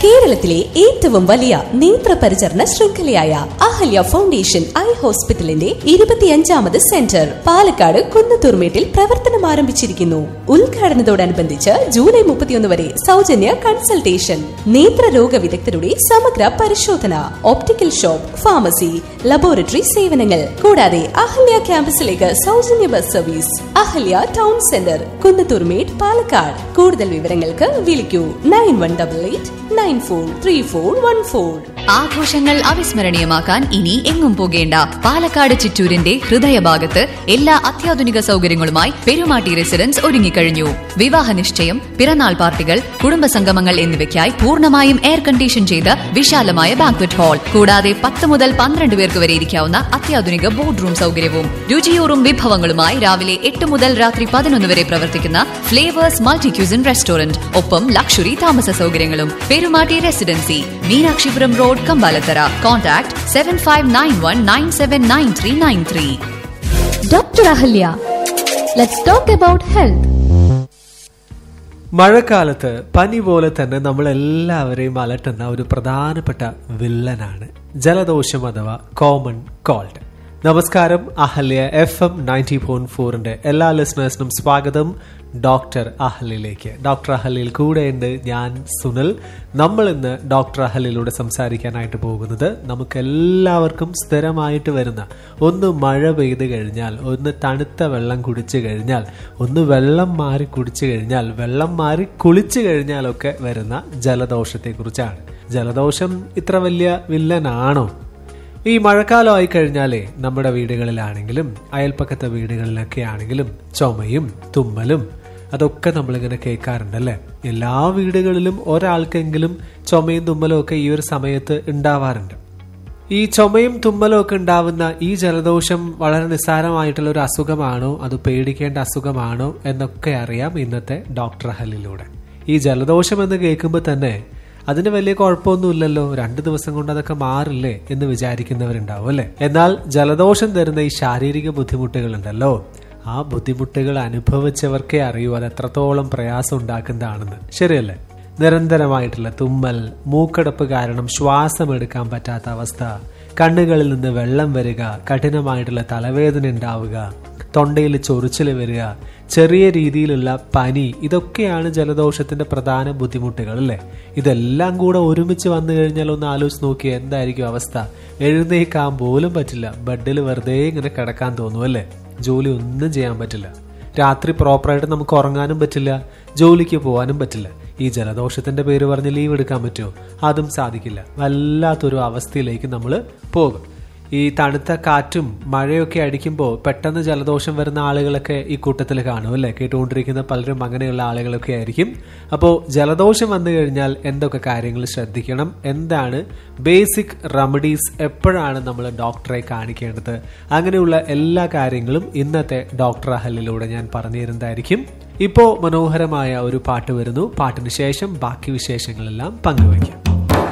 കേരളത്തിലെ ഏറ്റവും വലിയ നേത്ര പരിചരണ ശൃംഖലയായ അഹല്യ ഫൗണ്ടേഷൻ ഐ ഹോസ്പിറ്റലിന്റെ ഇരുപത്തിയഞ്ചാമത് സെന്റർ പാലക്കാട് കുന്നത്തൂർമേട്ടിൽ പ്രവർത്തനം ആരംഭിച്ചിരിക്കുന്നു ഉദ്ഘാടനത്തോടനുബന്ധിച്ച് ജൂലൈ മുപ്പത്തിയൊന്ന് വരെ സൗജന്യ കൺസൾട്ടേഷൻ നേത്രരോഗ വിദഗ്ധരുടെ സമഗ്ര പരിശോധന ഓപ്റ്റിക്കൽ ഷോപ്പ് ഫാർമസി ലബോറട്ടറി സേവനങ്ങൾ കൂടാതെ അഹല്യ ക്യാമ്പസിലേക്ക് സൗജന്യ bus service Ahalya town centre Kunnathurmedu Palakkad കൂടുതൽ വിവരങ്ങൾക്ക് വിളിക്കൂ nine one double eight nine four three four one four ആഘോഷങ്ങൾ അവിസ്മരണീയമാക്കാൻ ഇനി എങ്ങും പോകേണ്ട പാലക്കാട് ചിറ്റൂരിന്റെ ഹൃദയഭാഗത്ത് എല്ലാ അത്യാധുനിക സൗകര്യങ്ങളുമായി പെരുമാട്ടി റെസിഡൻസ് ഒരുങ്ങിക്കഴിഞ്ഞു വിവാഹ നിശ്ചയം പിറന്നാൾ പാർട്ടികൾ കുടുംബസംഗമങ്ങൾ എന്നിവയ്ക്കായി പൂർണ്ണമായും എയർ കണ്ടീഷൻ ചെയ്ത വിശാലമായ ബാങ്ക്വറ്റ് ഹാൾ കൂടാതെ പത്ത് മുതൽ പന്ത്രണ്ട് പേർക്ക് വരെ ഇരിക്കാവുന്ന അത്യാധുനിക ബോർഡ് റൂം സൗകര്യവും രുചിയൂറും വിഭവങ്ങളുമായി രാവിലെ എട്ട് മുതൽ രാത്രി പതിനൊന്ന് വരെ പ്രവർത്തിക്കുന്ന ഫ്ലേവേഴ്സ് മൾട്ടി ക്യൂസിൻ റെസ്റ്റോറന്റ് ഒപ്പം ലക്ഷറി താമസ സൗകര്യങ്ങളും Perumatti residency Meenakshipuram road Kambalathara contact seven five nine one nine seven nine three nine three doctor Ahalya let's talk about health മഴക്കാലത്ത് പനി പോലെ തന്നെ നമ്മൾ എല്ലാവരെയും അലട്ടുന്ന ഒരു പ്രധാനപ്പെട്ട വില്ലനാണ് ജലദോഷം അഥവാ കോമൺ കോൾഡ് നമസ്കാരം Ahalya F M ninety point ഫോറിന്റെ എല്ലാ ലിസണേഴ്സിനും സ്വാഗതം ഡോക്ടർ അഹല്യയിലേക്ക് ഡോക്ടർ അഹല്യയിൽ കൂടെയുണ്ട് ഞാൻ സുനിൽ നമ്മൾ ഇന്ന് ഡോക്ടർ അഹല്യയിലൂടെ സംസാരിക്കാനായിട്ട് പോകുന്നത് നമുക്ക് എല്ലാവർക്കും സ്ഥിരമായിട്ട് വരുന്ന ഒന്ന് മഴ പെയ്ത് കഴിഞ്ഞാൽ ഒന്ന് തണുത്ത വെള്ളം കുടിച്ചു കഴിഞ്ഞാൽ ഒന്ന് വെള്ളം മാറി കുടിച്ചു കഴിഞ്ഞാൽ വെള്ളം മാറി കുളിച്ചു കഴിഞ്ഞാലൊക്കെ വരുന്ന ജലദോഷത്തെക്കുറിച്ചാണ് ജലദോഷം ഇത്ര വലിയ വില്ലനാണോ ഈ മഴക്കാലമായി കഴിഞ്ഞാലേ നമ്മുടെ വീടുകളിലാണെങ്കിലും അയൽപ്പക്കത്തെ വീടുകളിലൊക്കെ ആണെങ്കിലും ചുമയും തുമ്മലും അതൊക്കെ നമ്മളിങ്ങനെ കേൾക്കാറുണ്ടല്ലേ എല്ലാ വീടുകളിലും ഒരാൾക്കെങ്കിലും ചുമയും തുമ്മലും ഒക്കെ ഈ ഒരു സമയത്ത് ഉണ്ടാവാറുണ്ട് ഈ ചുമയും തുമ്മലും ഒക്കെ ഉണ്ടാവുന്ന ഈ ജലദോഷം വളരെ നിസ്സാരമായിട്ടുള്ള ഒരു അസുഖമാണോ അത് പേടിക്കേണ്ട അസുഖമാണോ എന്നൊക്കെ അറിയാം ഇന്നത്തെ ഡോക്ടർ ഹലിലൂടെ ഈ ജലദോഷം എന്ന് കേൾക്കുമ്പോൾ തന്നെ അതിന് വലിയ കുഴപ്പമൊന്നുമില്ലല്ലോ രണ്ട് ദിവസം കൊണ്ട് അതൊക്കെ മാറില്ലേ എന്ന് വിചാരിക്കുന്നവരുണ്ടാവും അല്ലെ എന്നാൽ ജലദോഷം തരുന്ന ഈ ശാരീരിക ബുദ്ധിമുട്ടുകൾ ഉണ്ടല്ലോ ആ ബുദ്ധിമുട്ടുകൾ അനുഭവിച്ചവർക്കേ അറിയൂ അത് എത്രത്തോളം പ്രയാസം ഉണ്ടാക്കുന്നതാണെന്ന് ശരിയല്ലേ നിരന്തരമായിട്ടുള്ള തുമ്മൽ മൂക്കടപ്പ് കാരണം ശ്വാസം എടുക്കാൻ പറ്റാത്ത അവസ്ഥ കണ്ണുകളിൽ നിന്ന് വെള്ളം വരിക കഠിനമായിട്ടുള്ള തലവേദന ഉണ്ടാവുക തൊണ്ടയിൽ ചൊറിച്ചിൽ വരിക ചെറിയ രീതിയിലുള്ള പനി ഇതൊക്കെയാണ് ജലദോഷത്തിന്റെ പ്രധാന ബുദ്ധിമുട്ടുകൾ അല്ലേ ഇതെല്ലാം കൂടെ ഒരുമിച്ച് വന്നു കഴിഞ്ഞാൽ ഒന്ന് ആലോചിച്ച് നോക്കിയാൽ എന്തായിരിക്കും അവസ്ഥ എഴുന്നേക്കാൻ പോലും പറ്റില്ല ബെഡിൽ വെറുതെ ഇങ്ങനെ കിടക്കാൻ തോന്നും അല്ലേ ജോലി ഒന്നും ചെയ്യാൻ പറ്റില്ല രാത്രി പ്രോപ്പറായിട്ട് നമുക്ക് ഉറങ്ങാനും പറ്റില്ല ജോലിക്ക് പോകാനും പറ്റില്ല ഈ ജലദോഷത്തിന്റെ പേര് പറഞ്ഞ് ലീവ് എടുക്കാൻ പറ്റുമോ അതും സാധിക്കില്ല വല്ലാത്തൊരു അവസ്ഥയിലേക്ക് നമ്മൾ പോകും ഈ തണുത്ത കാറ്റും മഴയൊക്കെ അടിക്കുമ്പോൾ പെട്ടെന്ന് ജലദോഷം വരുന്ന ആളുകളൊക്കെ ഈ കൂട്ടത്തിൽ കാണും അല്ലേ കേട്ടുകൊണ്ടിരിക്കുന്ന പലരും അങ്ങനെയുള്ള ആളുകളൊക്കെ ആയിരിക്കും അപ്പോൾ ജലദോഷം വന്നു കഴിഞ്ഞാൽ എന്തൊക്കെ കാര്യങ്ങൾ ശ്രദ്ധിക്കണം എന്താണ് ബേസിക് റെമഡീസ് എപ്പോഴാണ് നമ്മൾ ഡോക്ടറെ കാണിക്കേണ്ടത് അങ്ങനെയുള്ള എല്ലാ കാര്യങ്ങളും ഇന്നത്തെ ഡോക്ടർ അഹലിലൂടെ ഞാൻ പറഞ്ഞു തരുന്നതായിരിക്കും ഇപ്പോൾ മനോഹരമായ ഒരു പാട്ട് വരുന്നു പാട്ടിന് ശേഷം ബാക്കി വിശേഷങ്ങളെല്ലാം പങ്കുവയ്ക്കാം